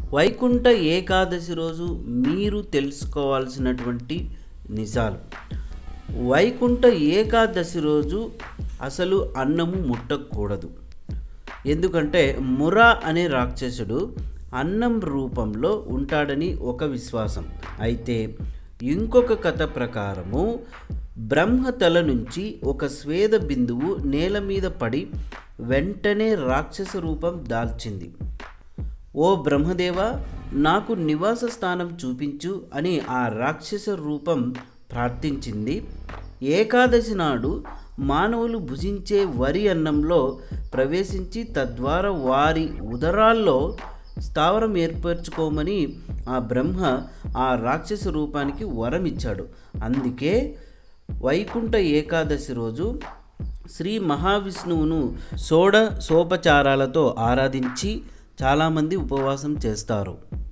వైకుంఠ ఏకాదశి రోజు మీరు తెలుసుకోవాల్సినటువంటి నిజాలు వైకుంఠ ఏకాదశి రోజు అసలు అన్నము ముట్టకూడదు ఎందుకంటే మురా అనే రాక్షసుడు అన్నం రూపంలో ఉంటాడని ఒక విశ్వాసం అయితే ఇంకొక కథ ప్రకారము బ్రహ్మ తల నుంచి ఒక స్వేద బిందువు నేల మీద పడి వెంటనే రాక్షస రూపం దాల్చింది ఓ బ్రహ్మదేవ నాకు నివాస స్థానం చూపించు అని ఆ రాక్షస రూపం ప్రార్థించింది ఏకాదశి నాడు మానవులు భుజించే వరి అన్నంలో ప్రవేశించి తద్వారా వారి ఉదరాల్లో స్థావరం ఏర్పరచుకోమని ఆ బ్రహ్మ ఆ రాక్షస రూపానికి వరం ఇచ్చాడు అందుకే వైకుంఠ ఏకాదశి రోజు శ్రీ మహావిష్ణువును షోడ సోపచారాలతో ఆరాధించి చాలామంది ఉపవాసం చేస్తారు